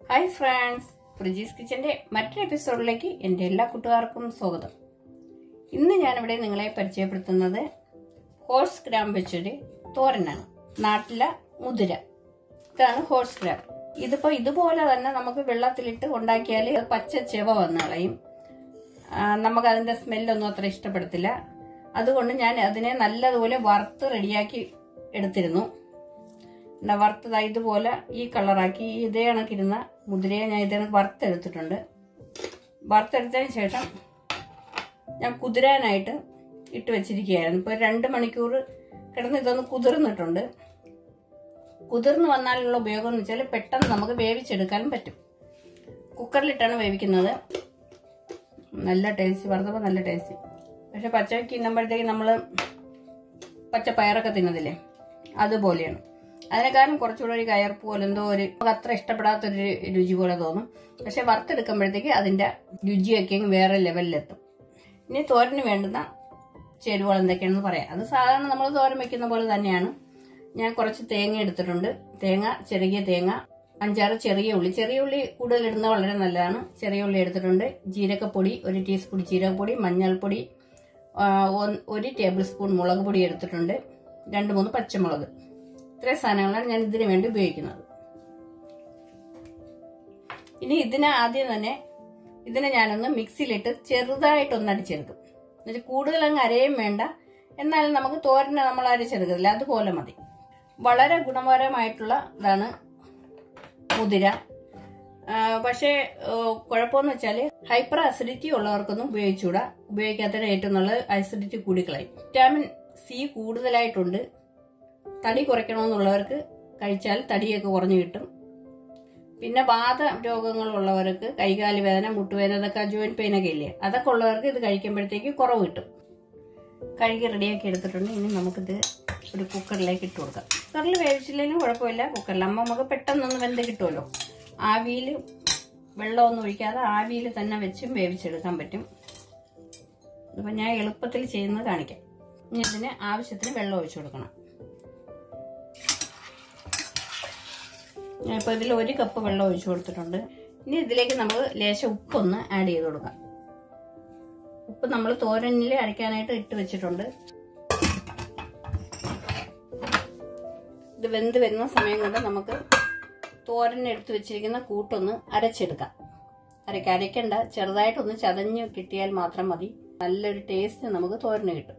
hi friends ഫ്രിജീസ് കിച്ചന്റെ മറ്റൊരു എപ്പിസോഡിലേക്ക് എൻ്റെ എല്ലാ കൂട്ടുകാർക്കും സ്വാഗതം ഇന്ന് ഞാനിവിടെ നിങ്ങളെ പരിചയപ്പെടുത്തുന്നത് ഹോഴ്സ് ഗ്രാം വെച്ചൊരു തോരനാണ് നാട്ടിലെ മുതിര ഇതാണ് ഹോഴ്സ് ഗ്രാം ഇതിപ്പോ ഇതുപോലെ തന്നെ നമുക്ക് വെള്ളത്തിലിട്ട് ഉണ്ടാക്കിയാൽ അത് പച്ച ചെവ വന്ന് കളയും ആ, നമുക്ക് അതിന്റെ സ്മെല്ലൊന്നും അത്ര ഇഷ്ടപ്പെടത്തില്ല അതുകൊണ്ട് ഞാൻ അതിനെ നല്ലതുപോലെ വറുത്ത് റെഡിയാക്കി എടുത്തിരുന്നു എന്താ വറുത്തത് ഇതുപോലെ ഈ കളറാക്കി ഈ ഇതേ കണക്കിരുന്ന മുതിരയെ ഞാൻ ഇതേ കണക്ക് വറുത്തെടുത്തിട്ടുണ്ട് വറുത്തെടുത്തതിന് ശേഷം ഞാൻ കുതിരാനായിട്ട് ഇട്ട് വെച്ചിരിക്കുകയായിരുന്നു ഇപ്പോൾ രണ്ട് മണിക്കൂർ കിടന്ന് ഇതൊന്ന് കുതിർന്നിട്ടുണ്ട് കുതിർന്ന് വന്നാലുള്ള ഉപയോഗം എന്ന് വെച്ചാൽ പെട്ടെന്ന് നമുക്ക് വേവിച്ചെടുക്കാനും പറ്റും കുക്കറിലിട്ടാണ് വേവിക്കുന്നത് നല്ല ടേസ്റ്റ് വറുത്തപ്പോൾ നല്ല ടേസ്റ്റ് പക്ഷെ പച്ചയ്ക്ക് തിന്നുമ്പോഴത്തേക്ക് നമ്മൾ പച്ച പയറൊക്കെ തിന്നതില്ലേ അതുപോലെയാണ് അതിനെക്കാളും കുറച്ചുകൂടെ ഒരു കയർപ്പ് പോലെ എന്തോ ഒരു നമുക്ക് അത്ര ഇഷ്ടപ്പെടാത്തൊരു രുചി പോലെ തോന്നും പക്ഷെ വറുത്തെടുക്കുമ്പോഴത്തേക്ക് അതിന്റെ രുചിയൊക്കെ അങ്ങ് വേറെ ലെവലിലെത്തും ഇനി തോരന് വേണ്ടുന്ന ചേരുവകൾ എന്തൊക്കെയാണെന്ന് പറയാം അത് സാധാരണ നമ്മൾ തോരൻ വെക്കുന്ന പോലെ തന്നെയാണ് ഞാൻ കുറച്ച് തേങ്ങ എടുത്തിട്ടുണ്ട് തേങ്ങ ചെറിയ തേങ്ങ അഞ്ചാറ് ചെറിയ ഉള്ളി ചെറിയ ഉള്ളി കൂടുതൽ ഇടുന്നത് വളരെ നല്ലതാണ് ചെറിയ ഉള്ളി എടുത്തിട്ടുണ്ട് ജീരകപ്പൊടി ഒരു ടീസ്പൂൺ ജീരകപ്പൊടി മഞ്ഞൾപ്പൊടി ആ, ഒന്ന്- ഒരു ടേബിൾ സ്പൂൺ മുളക് പൊടി എടുത്തിട്ടുണ്ട് രണ്ട് മൂന്ന് പച്ചമുളക് ഇത്രയും സാധനങ്ങളാണ് ഞാൻ ഇതിനു വേണ്ടി ഉപയോഗിക്കുന്നത് ഇനി ഇതിനെ ആദ്യം തന്നെ ഇതിനെ ഞാനൊന്ന് മിക്സിയിലിട്ട് ചെറുതായിട്ടൊന്ന് അടിച്ചെടുക്കും എന്നുവെച്ചാൽ കൂടുതൽ അങ്ങ് അരയും വേണ്ട എന്നാലും നമുക്ക് തോരനെ നമ്മൾ അരച്ചെടുക്കത്തില്ല അതുപോലെ മതി വളരെ ഗുണപരമായിട്ടുള്ള ഇതാണ് മുതിര ആ, പക്ഷേ ആ, കുഴപ്പമെന്ന് വെച്ചാൽ ഹൈപ്പർ അസിഡിറ്റി ഉള്ളവർക്കൊന്നും ഉപയോഗിച്ചുകൂടാ ഉപയോഗിക്കാത്തതിന് ഏറ്റവും നല്ലത് അസിഡിറ്റി കൂടിക്കളയും വിറ്റാമിൻ സി കൂടുതലായിട്ടുണ്ട് തടി കുറയ്ക്കണമെന്നുള്ളവർക്ക് കഴിച്ചാൽ തടിയൊക്കെ കുറഞ്ഞു കിട്ടും പിന്നെ വാത രോഗങ്ങളുള്ളവർക്ക് കൈകാല് വേദന മുട്ടുവേദന ഇതൊക്കെ ജോയിന്റ് പെയിൻ ഒക്കെ ഇല്ലേ അതൊക്കെ ഉള്ളവർക്ക് ഇത് കഴിക്കുമ്പോഴത്തേക്ക് കുറവ് കിട്ടും കഴുകി റെഡിയാക്കി എടുത്തിട്ടുണ്ട് ഇനി നമുക്കിത് ഒരു കുക്കറിലേക്ക് ഇട്ട് കൊടുക്കാം കുക്കറിൽ വേവിച്ചില്ലെങ്കിലും കുഴപ്പമില്ല കുക്കറിൽ അമ്മ നമുക്ക് പെട്ടെന്നൊന്ന് വെന്ത് കിട്ടുമല്ലോ ആവിയിൽ വെള്ളമൊന്നും ഒഴിക്കാതെ ആവിയിൽ തന്നെ വെച്ചും വേവിച്ചെടുക്കാൻ പറ്റും ഇപ്പം ഞാൻ എളുപ്പത്തിൽ ചെയ്യുന്നത് കാണിക്കാം ഇനി ഇതിന് ആവശ്യത്തിന് വെള്ളം ഒഴിച്ചു കൊടുക്കണം ഞാനിപ്പോൾ ഇതിൽ ഒരു കപ്പ് വെള്ളം ഒഴിച്ചു കൊടുത്തിട്ടുണ്ട് ഇനി ഇതിലേക്ക് നമ്മൾ ലേശം ഉപ്പൊന്ന് ആഡ് ചെയ്ത് കൊടുക്കാം ഉപ്പ് നമ്മൾ തോരനിൽ അരയ്ക്കാനായിട്ട് ഇട്ട് വെച്ചിട്ടുണ്ട് ഇത് വെന്ത് വരുന്ന സമയം കൊണ്ട് നമുക്ക് തോരൻ എടുത്ത് വെച്ചിരിക്കുന്ന കൂട്ടൊന്ന് അരച്ചെടുക്കാം അരയ്ക്ക അരയ്ക്കണ്ട ചെറുതായിട്ടൊന്ന് ചതഞ്ഞ് കിട്ടിയാൽ മാത്രം മതി നല്ലൊരു ടേസ്റ്റ് നമുക്ക് തോരന് കിട്ടും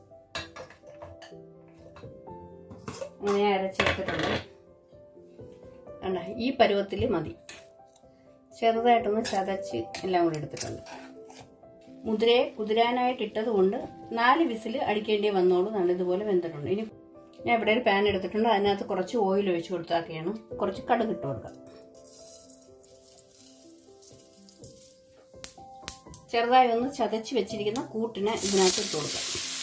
അങ്ങനെ ഞാൻ അരച്ചെടുത്തിട്ടുണ്ട് കണ്ട ഈ പരുവത്തിൽ മതി ചെറുതായിട്ടൊന്ന് ചതച്ച് എല്ലാം കൂടി എടുത്തിട്ടുണ്ട് മുതിരയെ കുതിരാനായിട്ട് ഇട്ടത് കൊണ്ട് നാല് വിസിൽ അടിക്കേണ്ടി വന്നോളൂ നല്ലതുപോലെ വെന്തിട്ടുണ്ട് ഇനി ഞാൻ ഇവിടെ ഒരു പാൻ എടുത്തിട്ടുണ്ട് അതിനകത്ത് കുറച്ച് ഓയിൽ ഒഴിച്ചു കൊടുത്താക്കിയാണ് കുറച്ച് കടുക് ഇട്ട് കൊടുക്കാം ചെറുതായി ഒന്ന് ചതച്ച് വെച്ചിരിക്കുന്ന കൂട്ടിനെ ഇതിനകത്ത് ഇട്ട് കൊടുക്കാം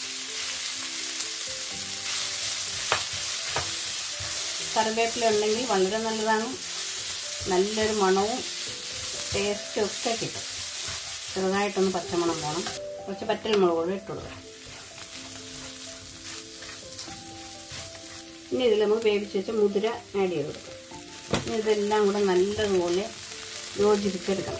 കറിവേപ്പില ഉണ്ടെങ്കിൽ വളരെ നല്ലതാണ് നല്ലൊരു മണവും ടേസ്റ്റും ഒക്കെ കിട്ടും ചെറുതായിട്ടൊന്ന് പച്ചമണം പോകണം കുറച്ച് പറ്റൽ മുളക് കൂടെ ഇട്ട് കൊടുക്കാം ഇനി ഇതിൽ നമുക്ക് വേവിച്ച് വെച്ച മുതിര ആഡ് ചെയ്ത് കൊടുക്കാം ഇനി ഇതെല്ലാം കൂടെ നല്ലതുപോലെ യോജിപ്പിച്ചെടുക്കണം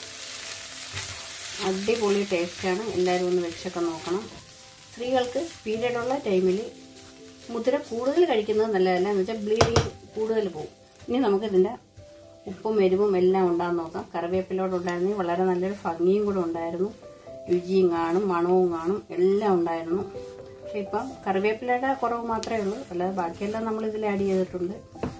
അടിപൊളി ടേസ്റ്റാണ് എല്ലാവരും ഒന്ന് വെച്ചൊക്കെ നോക്കണം സ്ത്രീകൾക്ക് പീരിയഡ് ഉള്ള ടൈമിൽ മുതിര കൂടുതൽ കഴിക്കുന്നത് നല്ലതല്ല എന്ന് വെച്ചാൽ ബ്ലീഡിങ് കൂടുതൽ പോകും ഇനി നമുക്കിതിൻ്റെ ഉപ്പും എരിവും എല്ലാം ഉണ്ടാകുന്ന നോക്കാം കറിവേപ്പിലോട് ഉണ്ടായിരുന്നെങ്കിൽ വളരെ നല്ലൊരു ഭംഗിയും കൂടെ ഉണ്ടായിരുന്നു രുചിയും കാണും മണവും കാണും എല്ലാം ഉണ്ടായിരുന്നു പക്ഷെ ഇപ്പം കറിവേപ്പിലയുടെ കുറവ് മാത്രമേ ഉള്ളൂ അല്ലാതെ ബാക്കിയെല്ലാം നമ്മൾ ഇതിൽ ആഡ് ചെയ്തിട്ടുണ്ട്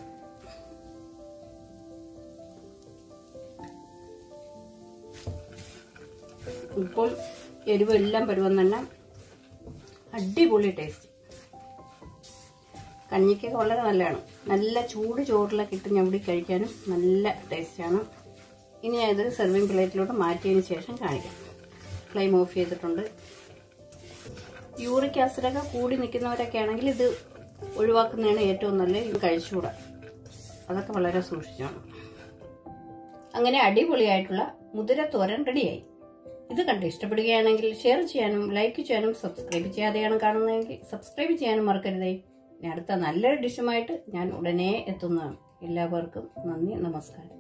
ഇപ്പോൾ എരിവും എല്ലാം പരുവം തന്നെ അടിപൊളി ടേസ്റ്റ് കഞ്ഞിക്കൊക്കെ വളരെ നല്ലതാണ് നല്ല ചൂട് ചോറിലൊക്കെ ഇട്ട് ഞവിടി കഴിക്കാനും നല്ല ടേസ്റ്റാണ് ഇനി ഞാൻ ഇത് സെർവിങ് പ്ലേറ്റിലോട്ട് മാറ്റിയതിന് ശേഷം കാണിക്കാം ഫ്ലെയിം ഓഫ് ചെയ്തിട്ടുണ്ട് യൂറിക് ആസിഡൊക്കെ കൂടി നിൽക്കുന്നവരൊക്കെ ആണെങ്കിൽ ഇത് ഒഴിവാക്കുന്നതാണ് ഏറ്റവും നല്ലത് ഇത് കഴിച്ചുകൂടാ അതൊക്കെ വളരെ സൂക്ഷിച്ചാണ് അങ്ങനെ അടിപൊളിയായിട്ടുള്ള മുതിരത്തോരൻ റെഡിയായി ഇത് കണ്ട് ഇഷ്ടപ്പെടുകയാണെങ്കിൽ ഷെയർ ചെയ്യാനും ലൈക്ക് ചെയ്യാനും സബ്സ്ക്രൈബ് ചെയ്യാതെയാണ് കാണുന്നതെങ്കിൽ സബ്സ്ക്രൈബ് ചെയ്യാനും മറക്കരുതേ ഇനി അടുത്ത നല്ലൊരു ഡിഷുമായിട്ട് ഞാൻ ഉടനെ എത്തുന്നതാണ് എല്ലാവർക്കും നന്ദി നമസ്കാരം